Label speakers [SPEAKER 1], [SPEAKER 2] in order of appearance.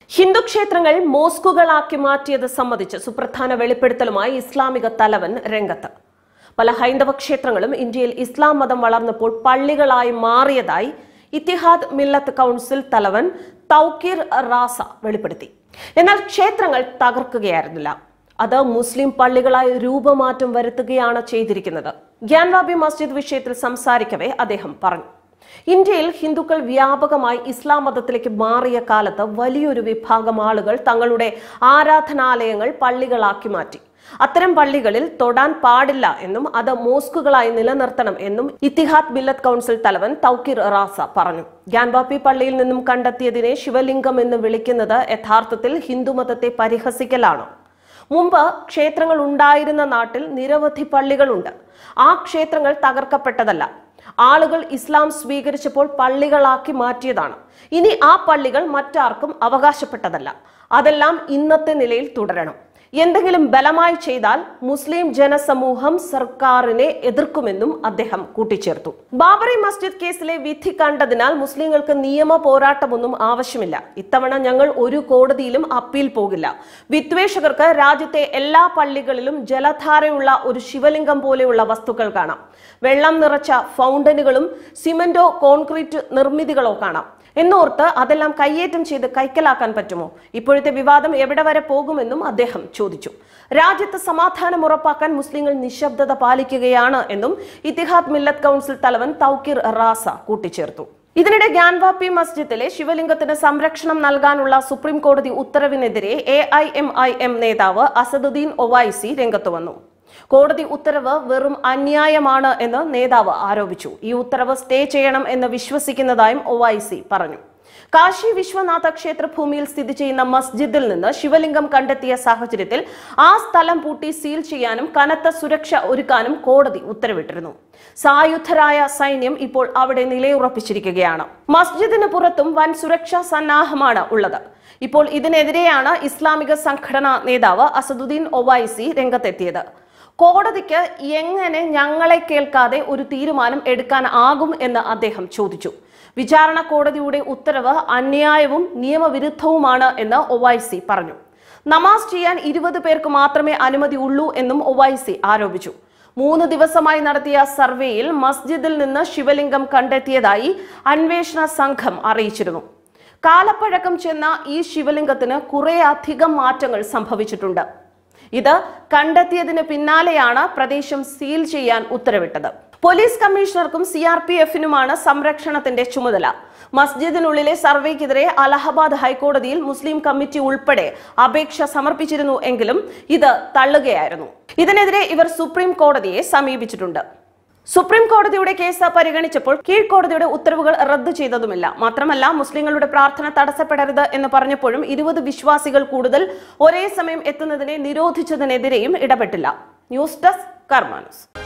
[SPEAKER 1] ഹിന്ദു ക്ഷേത്രങ്ങൾ മോസ്കുകളാക്കി മാറ്റിയത് സംബന്ധിച്ച് സുപ്രധാന വെളിപ്പെടുത്തലുമായി ഇസ്ലാമിക തലവൻ രംഗത്ത് പല ഹൈന്ദവ ക്ഷേത്രങ്ങളും ഇന്ത്യയിൽ ഇസ്ലാം മതം വളർന്നപ്പോൾ പള്ളികളായി മാറിയതായി ഇത്തിഹാദ് മില്ലത്ത് കൗൺസിൽ തലവൻ തൗക്കീർ റാസ വെളിപ്പെടുത്തി എന്നാൽ ക്ഷേത്രങ്ങൾ തകർക്കുകയായിരുന്നില്ല അത് മുസ്ലിം പള്ളികളായി രൂപമാറ്റം വരുത്തുകയാണ് ചെയ്തിരിക്കുന്നത് ഗ്യാൻവാബി മസ്ജിദ് വിഷയത്തിൽ സംസാരിക്കവേ അദ്ദേഹം പറഞ്ഞു ഇന്ത്യയിൽ ഹിന്ദുക്കൾ വ്യാപകമായി ഇസ്ലാം മതത്തിലേക്ക് മാറിയ കാലത്ത് വലിയൊരു വിഭാഗം ആളുകൾ തങ്ങളുടെ ആരാധനാലയങ്ങൾ പള്ളികളാക്കി മാറ്റി അത്തരം പള്ളികളിൽ തൊടാൻ പാടില്ല എന്നും അത് മോസ്കുകളായി നിലനിർത്തണം എന്നും ഇത്തിഹാദ് ബില്ലത്ത് കൗൺസിൽ തലവൻ തൗക്കിർ റാസ പറഞ്ഞു ഗ്യാൻബാപ്പി പള്ളിയിൽ നിന്നും കണ്ടെത്തിയതിനെ ശിവലിംഗം എന്ന് വിളിക്കുന്നത് യഥാർത്ഥത്തിൽ ഹിന്ദുമതത്തെ പരിഹസിക്കലാണ് മുമ്പ് ക്ഷേത്രങ്ങൾ ഉണ്ടായിരുന്ന നാട്ടിൽ നിരവധി പള്ളികളുണ്ട് ആ ക്ഷേത്രങ്ങൾ തകർക്കപ്പെട്ടതല്ല ആളുകൾ ഇസ്ലാം സ്വീകരിച്ചപ്പോൾ പള്ളികളാക്കി മാറ്റിയതാണ് ഇനി ആ പള്ളികൾ മറ്റാർക്കും അവകാശപ്പെട്ടതല്ല അതെല്ലാം ഇന്നത്തെ നിലയിൽ തുടരണം എന്തെങ്കിലും ബലമായി ചെയ്താൽ മുസ്ലിം ജനസമൂഹം സർക്കാരിനെ എതിർക്കുമെന്നും അദ്ദേഹം കൂട്ടിച്ചേർത്തു ബാബറി മസ്ജിദ് കേസിലെ വിധി കണ്ടതിനാൽ മുസ്ലിങ്ങൾക്ക് നിയമ പോരാട്ടമൊന്നും ആവശ്യമില്ല ഇത്തവണ ഞങ്ങൾ ഒരു കോടതിയിലും അപ്പീൽ പോകില്ല വിദ്വേഷകർക്ക് രാജ്യത്തെ എല്ലാ പള്ളികളിലും ജലധാരയുള്ള ഒരു ശിവലിംഗം പോലെയുള്ള വസ്തുക്കൾ കാണാം വെള്ളം നിറച്ച ഫൗണ്ടനുകളും സിമന്റോ കോൺക്രീറ്റ് നിർമ്മിതികളോ കാണാം എന്നോർത്ത് അതെല്ലാം കയ്യേറ്റം ചെയ്ത് കൈക്കലാക്കാൻ പറ്റുമോ ഇപ്പോഴത്തെ വിവാദം എവിടെ വരെ പോകുമെന്നും അദ്ദേഹം ചോദിച്ചു രാജ്യത്ത് സമാധാനം ഉറപ്പാക്കാൻ മുസ്ലിങ്ങൾ നിശബ്ദത പാലിക്കുകയാണ് എന്നും ഇത്തിഹാദ് മില്ലത്ത് കൗൺസിൽ തലവൻ തൗക്കിർ റാസ കൂട്ടിച്ചേർത്തു ഇതിനിടെ ഗ്യാൻവാപ്പി മസ്ജിദിലെ ശിവലിംഗത്തിന് സംരക്ഷണം നൽകാനുള്ള സുപ്രീം കോടതി ഉത്തരവിനെതിരെ A I M I M നേതാവ് അസദുദ്ദീൻ ഒവൈസി രംഗത്ത് വന്നു കോടതി ഉത്തരവ് വെറും അന്യായമാണ് എന്ന് നേതാവ് ആരോപിച്ചു ഈ ഉത്തരവ് സ്റ്റേ ചെയ്യണം എന്ന് വിശ്വസിക്കുന്നതായും ഒവൈസി പറഞ്ഞു കാശി വിശ്വനാഥ ക്ഷേത്ര ഭൂമിയിൽ സ്ഥിതി ചെയ്യുന്ന മസ്ജിദിൽ നിന്ന് ശിവലിംഗം കണ്ടെത്തിയ സാഹചര്യത്തിൽ ആ സ്ഥലം പൂട്ടി സീൽ ചെയ്യാനും കനത്ത സുരക്ഷ ഒരുക്കാനും കോടതി ഉത്തരവിട്ടിരുന്നു സായുധരായ സൈന്യം ഇപ്പോൾ അവിടെ നിലയുറപ്പിച്ചിരിക്കുകയാണ് മസ്ജിദിന് പുറത്തും വൻ സുരക്ഷാ സന്നാഹമാണ് ഉള്ളത് ഇപ്പോൾ ഇതിനെതിരെയാണ് ഇസ്ലാമിക സംഘടനാ നേതാവ് അസദുദ്ദീൻ ഒവൈസി രംഗത്തെത്തിയത് കോടതിക്ക് എങ്ങനെ ഞങ്ങളെ കേൾക്കാതെ ഒരു തീരുമാനം എടുക്കാനാകും എന്ന് അദ്ദേഹം ചോദിച്ചു വിചാരണ കോടതിയുടെ ഉത്തരവ് അന്യായവും നിയമവിരുദ്ധവുമാണ് എന്ന് ഒവൈസി പറഞ്ഞു നമാസ് ചെയ്യാൻ ഇരുപത് പേർക്ക് മാത്രമേ അനുമതി ഉള്ളൂ എന്നും ഒവൈസി ആരോപിച്ചു മൂന്ന് ദിവസമായി നടത്തിയ സർവേയിൽ മസ്ജിദിൽ നിന്ന് ശിവലിംഗം കണ്ടെത്തിയതായി അന്വേഷണ സംഘം അറിയിച്ചിരുന്നു കാലപ്പഴക്കം ചെന്ന ഈ ശിവലിംഗത്തിന് കുറെ അധികം മാറ്റങ്ങൾ സംഭവിച്ചിട്ടുണ്ട് ഇത് കണ്ടെത്തിയതിന് പിന്നാലെയാണ് പ്രദേശം സീൽ ചെയ്യാൻ ഉത്തരവിട്ടത് പോലീസ് കമ്മീഷണർക്കും സി ആർ പി എഫിനുമാണ് സംരക്ഷണത്തിന്റെ ചുമതല മസ്ജിദിനുള്ളിലെ സർവേക്കെതിരെ അലഹബാദ് ഹൈക്കോടതിയിൽ മുസ്ലിം കമ്മിറ്റി ഉൾപ്പെടെ അപേക്ഷ സമർപ്പിച്ചിരുന്നു എങ്കിലും ഇത് തള്ളുകയായിരുന്നു ഇതിനെതിരെ ഇവർ സുപ്രീം കോടതിയെ സമീപിച്ചിട്ടുണ്ട് സുപ്രീം കോടതിയുടെ കേസ് പരിഗണിച്ചപ്പോൾ കീഴ്ക്കോടതിയുടെ ഉത്തരവുകൾ റദ്ദു ചെയ്തതുമില്ല മാത്രമല്ല മുസ്ലിങ്ങളുടെ പ്രാർത്ഥന തടസ്സപ്പെടരുത് എന്ന് പറഞ്ഞപ്പോഴും ഇരുപത് വിശ്വാസികൾ കൂടുതൽ ഒരേ സമയം എത്തുന്നതിനെ നിരോധിച്ചതിനെതിരെയും ഇടപെട്ടില്ല ന്യൂസ് ഡെസ്ക് കർമാനസ്